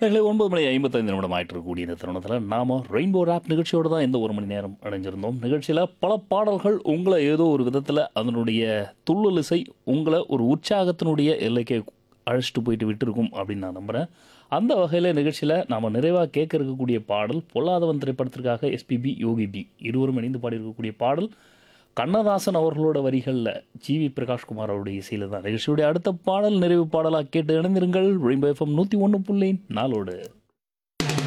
நேர்களே ஒன்பது மணி ஐம்பத்தைந்து நிமிடம் ஆயிட்டு இருக்கக்கூடிய இந்த தருணத்தில் நாம ரெயின்போ ராப் நிகழ்ச்சியோடு தான் இந்த ஒரு மணி நேரம் அடைஞ்சிருந்தோம் நிகழ்ச்சியில் பல பாடல்கள் உங்களை ஏதோ ஒரு விதத்தில் அதனுடைய துள்ளலிசை உங்களை ஒரு உற்சாகத்தினுடைய எல்லைக்கு அழைச்சிட்டு போயிட்டு விட்டுருக்கும் அப்படின்னு நான் நம்புகிறேன் அந்த வகையில் நிகழ்ச்சியில் நாம் நிறைவாக கேட்க இருக்கக்கூடிய பாடல் பொல்லாதவன் திரைப்படத்திற்காக எஸ்பிபி யோகி பி இருவரும் இணைந்து பாடியிருக்கக்கூடிய பாடல் கண்ணதாசன் அவர்களோட வரிகளில் ஜிவி பிரகாஷ்குமார் அவருடைய இசையில் தான் நிகழ்ச்சியுடைய அடுத்த பாடல் நிறைவு பாடலாக கேட்டு இணைந்திருங்கள் ரெயின்போ எஃப்எம் நூற்றி ஒன்று புள்ளி நாலோடு